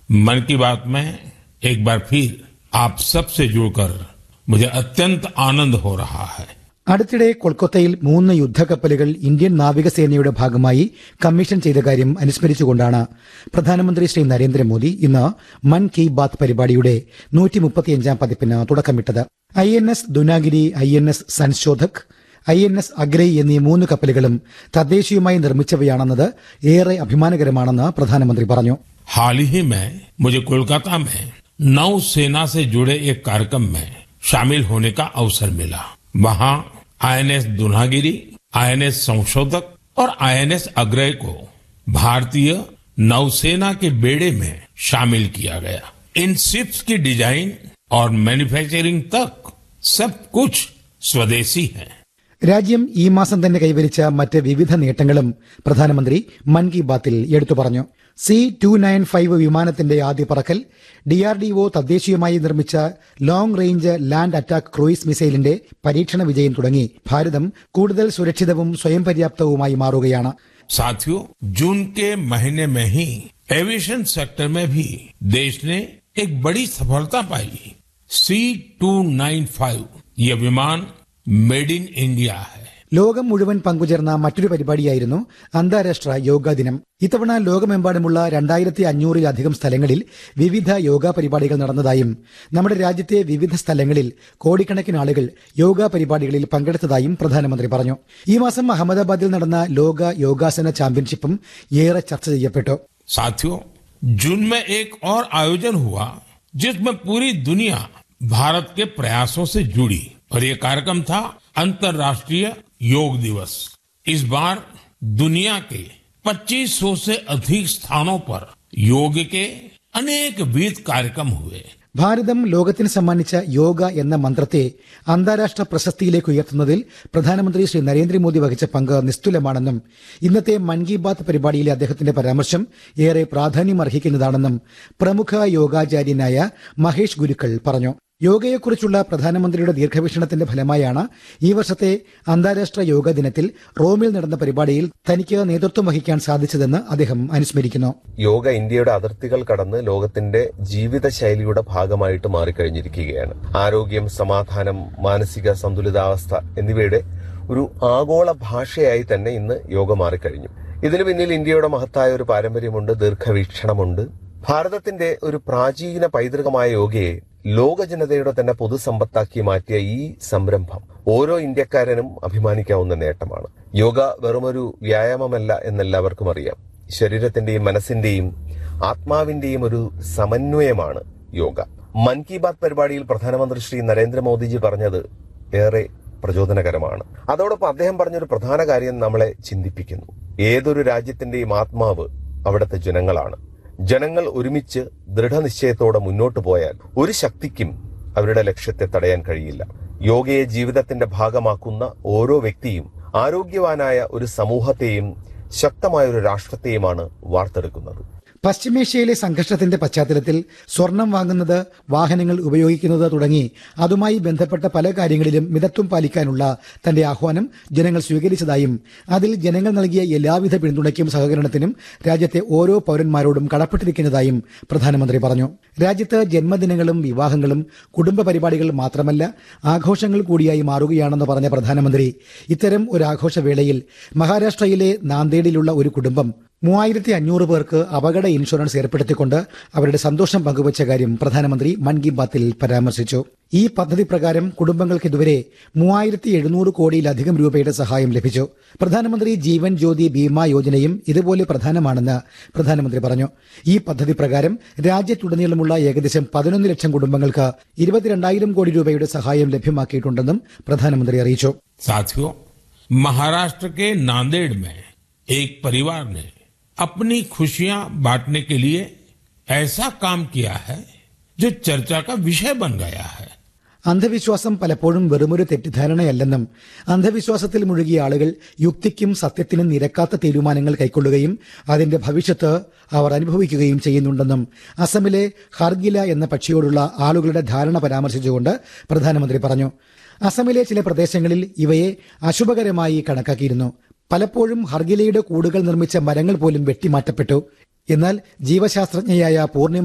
मन की बात में एक बार फिर आप सबसे जुड़कर मुझे अत्यंत आनंद हो रहा है അടുത്തിടെ കൊൽക്കത്തയിൽ മൂന്ന് യുദ്ധക്കപ്പലുകൾ ഇന്ത്യൻ നാവികസേനയുടെ ഭാഗമായി കമ്മീഷൻ ചെയ്ത കാര്യം അനുസ്മരിച്ചുകൊണ്ടാണ് പ്രധാനമന്ത്രി ശ്രീ നരേന്ദ്രമോദി ഇന്ന് മൻ കി ബാത്ത് പരിപാടിയുടെ നൂറ്റിമുപ്പത്തിയഞ്ചാം പതിപ്പിന് തുടക്കമിട്ടത് I N S Dunagiri I N S Sanshodhak I N S Agray എന്നീ മൂന്ന് കപ്പലുകളും തദ്ദേശീയമായി നിർമ്മിച്ചവയാണെന്നത് ഏറെ അഭിമാനകരമാണെന്ന് പ്രധാനമന്ത്രി പറഞ്ഞു हाल ही में मुझे कोलकाता में नौ सेना से जुड़े एक कार्यक्रम में शामिल होने का अवसर मिला वहां आईएनएस दुनागिरी आईएनएस संशोधक और आईएनएस अग्रय को भारतीय नौसेना के बेड़े में शामिल किया गया इन शिप्स की डिजाइन और मैन्युफैक्चरिंग तक सब कुछ स्वदेशी है രാജ്യം ഈ മാസം തന്നെ കൈവരിച്ച മറ്റ് വിവിധ നേട്ടങ്ങളും പ്രധാനമന്ത്രി മൻ കി ബാത്തിൽ എടുത്തു പറഞ്ഞു സി ടു നയൻ ഫൈവ് വിമാനത്തിന്റെ ആദ്യ പറക്കൽ ഡിആർഡിഒ തദ്ദേശീയമായി നിർമ്മിച്ച long range land attack cruise മിസൈലിന്റെ പരീക്ഷണ വിജയം തുടങ്ങി ഭാരതം കൂടുതൽ സുരക്ഷിതവും സ്വയം പര്യാപ്തവുമായി മാറുകയാണ് साथियों जून के महीने में ही एविएशन सेक्टर में भी देश ने एक बड़ी सफलता पाई सी टू नाइन फाइव ये विमान मेड इन इंडिया है ലോകം മുഴുവൻ പങ്കുചേർന്ന മറ്റൊരു പരിപാടിയായിരുന്നു അന്താരാഷ്ട്ര യോഗാ ദിനം ഇത്തവണ ലോകമെമ്പാടുമുള്ള രണ്ടായിരത്തി അഞ്ഞൂറിലധികം സ്ഥലങ്ങളിൽ വിവിധ യോഗാ പരിപാടികൾ നടന്നതായും നമ്മുടെ രാജ്യത്തെ വിവിധ സ്ഥലങ്ങളിൽ കോടിക്കണക്കിന് ആളുകൾ യോഗാ പരിപാടികളിൽ പങ്കെടുത്തതായും പ്രധാനമന്ത്രി പറഞ്ഞു ഈ മാസം അഹമ്മദാബാദിൽ നടന്ന ലോക യോഗാസന ചാമ്പ്യൻഷിപ്പും ഏറെ ചർച്ച ചെയ്യപ്പെട്ടു साथियों जून में एक और आयोजन हुआ जिसमें पूरी दुनिया भारत के प्रयासों से जुड़ी और ये कार्यक्रम था अंतर्राष्ट्रीय योग दिवस इस बार दुनिया के 2500 से अधिक स्थानों पर योग के अनेक विध कार्यक्रम हुए ഭാരതം ലോകത്തിന് സമ്മാനിച്ച യോഗ എന്ന മന്ത്രത്തെ അന്താരാഷ്ട്ര പ്രശസ്തിയിലേക്ക് ഉയർത്തുന്നതിൽ പ്രധാനമന്ത്രി ശ്രീ നരേന്ദ്രമോദി വഹിച്ച പങ്ക് നിസ്തുലമാണെന്നും ഇന്നത്തെ മൻ കി ബാത്ത് പരിപാടിയിലെ അദ്ദേഹത്തിന്റെ പരാമർശം ഏറെ പ്രാധാന്യമർഹിക്കുന്നതാണെന്നും പ്രമുഖ യോഗാചാര്യനായ മഹേഷ് ഗുരുക്കൾ പറഞ്ഞു യോഗയെക്കുറിച്ചുള്ള പ്രധാനമന്ത്രിയുടെ ദീർഘവീക്ഷണത്തിന്റെ ഫലമായാണ് ഈ വർഷത്തെ അന്താരാഷ്ട്ര യോഗ ദിനത്തിൽ റോമിൽ നടന്ന പരിപാടിയിൽ തനിക്ക് നേതൃത്വം വഹിക്കാൻ സാധിച്ചതെന്ന് അദ്ദേഹം അനുസ്മരിക്കുന്നു യോഗ ഇന്ത്യയുടെ അതിർത്തികൾ കടന്ന് ലോകത്തിന്റെ ജീവിതശൈലിയുടെ ഭാഗമായിട്ട് മാറിക്കഴിഞ്ഞിരിക്കുകയാണ് ആരോഗ്യം സമാധാനം മാനസിക സന്തുലിതാവസ്ഥ എന്നിവയുടെ ഒരു ആഗോള ഭാഷയായി തന്നെ ഇന്ന് യോഗ മാറിക്കഴിഞ്ഞു ഇതിനു പിന്നിൽ ഇന്ത്യയുടെ മഹത്തായ ഒരു പാരമ്പര്യമുണ്ട് ദീർഘവീക്ഷണമുണ്ട് ഭാരതത്തിന്റെ ഒരു പ്രാചീന പൈതൃകമായ യോഗയെ ലോക ജനതയുടെ തന്നെ പൊതുസമ്പത്താക്കി മാറ്റിയ ഈ സംരംഭം ഓരോ ഇന്ത്യക്കാരനും അഭിമാനിക്കാവുന്ന നേട്ടമാണ് യോഗ വെറുമൊരു വ്യായാമമല്ല എന്നെല്ലാവർക്കും അറിയാം ശരീരത്തിന്റെയും മനസ്സിന്റെയും ആത്മാവിന്റെയും ഒരു സമന്വയമാണ് യോഗ മൻ കി ബാത് പരിപാടിയിൽ പ്രധാനമന്ത്രി ശ്രീ നരേന്ദ്രമോദിജി പറഞ്ഞത് ഏറെ പ്രചോദനകരമാണ് അതോടൊപ്പം അദ്ദേഹം പറഞ്ഞൊരു പ്രധാന കാര്യം നമ്മളെ ചിന്തിപ്പിക്കുന്നു ഏതൊരു രാജ്യത്തിന്റെയും ആത്മാവ് അവിടുത്തെ ജനങ്ങളാണ് ജനങ്ങൾ ഒരുമിച്ച് ദൃഢനിശ്ചയത്തോടെ മുന്നോട്ട് പോയാൽ ഒരു ശക്തിക്കും അവരുടെ ലക്ഷ്യത്തെ തടയാൻ കഴിയില്ല യോഗയെ ജീവിതത്തിന്റെ ഭാഗമാക്കുന്ന ഓരോ വ്യക്തിയും ആരോഗ്യവാനായ ഒരു സമൂഹത്തെയും ശക്തമായ ഒരു രാഷ്ട്രത്തെയുമാണ് വാർത്തെടുക്കുന്നത് പശ്ചിമേഷ്യയിലെ സംഘർഷത്തിന്റെ പശ്ചാത്തലത്തിൽ സ്വർണം വാങ്ങുന്നത് വാഹനങ്ങൾ ഉപയോഗിക്കുന്നത് തുടങ്ങി അതുമായി ബന്ധപ്പെട്ട പല കാര്യങ്ങളിലും മിതത്വം പാലിക്കാനുള്ള തന്റെ ആഹ്വാനം ജനങ്ങൾ സ്വീകരിച്ചതായും അതിൽ ജനങ്ങൾ നൽകിയ എല്ലാവിധ പിന്തുണയ്ക്കും സഹകരണത്തിനും രാജ്യത്തെ ഓരോ പൌരന്മാരോടും കടപ്പെട്ടിരിക്കുന്നതായും പ്രധാനമന്ത്രി പറഞ്ഞു രാജ്യത്ത് ജന്മദിനങ്ങളും വിവാഹങ്ങളും കുടുംബ പരിപാടികൾ മാത്രമല്ല ആഘോഷങ്ങൾ കൂടിയായി മാറുകയാണെന്ന് പറഞ്ഞ പ്രധാനമന്ത്രി ഇത്തരം ഒരു ആഘോഷവേളയിൽ മഹാരാഷ്ട്രയിലെ നാന്ദേഡിലുള്ള ഒരു കുടുംബം മൂവായിരത്തി അഞ്ഞൂറ് പേർക്ക് അപകട ഇൻഷുറൻസ് ഏർപ്പെടുത്തിക്കൊണ്ട് അവരുടെ സന്തോഷം പങ്കുവച്ച കാര്യം പ്രധാനമന്ത്രി മൻ കി ബാത്തിൽ പരാമർശിച്ചു ഈ പദ്ധതി പ്രകാരം കുടുംബങ്ങൾക്ക് ഇതുവരെ മൂവായിരത്തി എഴുന്നൂറ് കോടിയിലധികം രൂപയുടെ സഹായം ലഭിച്ചു പ്രധാനമന്ത്രി ജീവൻ ജ്യോതി ബീമാ യോജനയും ഇതുപോലെ പ്രധാനമാണെന്ന് പ്രധാനമന്ത്രി പറഞ്ഞു ഈ പദ്ധതി പ്രകാരം രാജ്യത്തുടനീളമുള്ള ഏകദേശം പതിനൊന്ന് ലക്ഷം കുടുംബങ്ങൾക്ക് ഇരുപത്തിരണ്ടായിരം കോടി രൂപയുടെ സഹായം ലഭ്യമാക്കിയിട്ടുണ്ടെന്നും പ്രധാനമന്ത്രി അറിയിച്ചു साथियों महाराष्ट्र के नांदेड़ में एक परिवार ने अपनी खुशियां बांटने के लिए ऐसा काम किया है जो चर्चा का विषय बन गया है അന്ധവിശ്വാസം പലപ്പോഴും വെറുമൊരു തെറ്റിദ്ധാരണയല്ലെന്നും അന്ധവിശ്വാസത്തിൽ മുഴുകിയ ആളുകൾ യുക്തിക്കും സത്യത്തിനും നിരക്കാത്ത തീരുമാനങ്ങൾ കൈക്കൊള്ളുകയും അതിന്റെ ഭവിഷ്യത്ത് അവർ അനുഭവിക്കുകയും ചെയ്യുന്നുണ്ടെന്നും അസമിലെ ഹർഗില എന്ന പക്ഷിയോടുള്ള ആളുകളുടെ ധാരണ പരാമർശിച്ചുകൊണ്ട് പ്രധാനമന്ത്രി പറഞ്ഞു അസമിലെ ചില പ്രദേശങ്ങളിൽ ഇവയെ അശുഭകരമായി കണക്കാക്കിയിരുന്നു പലപ്പോഴും ഹർഗിലയുടെ കൂടുകൾ നിർമ്മിച്ച മരങ്ങൾ പോലും വെട്ടിമാറ്റപ്പെട്ടു എന്നാൽ ജീവശാസ്ത്രജ്ഞയായ പൂർണിമ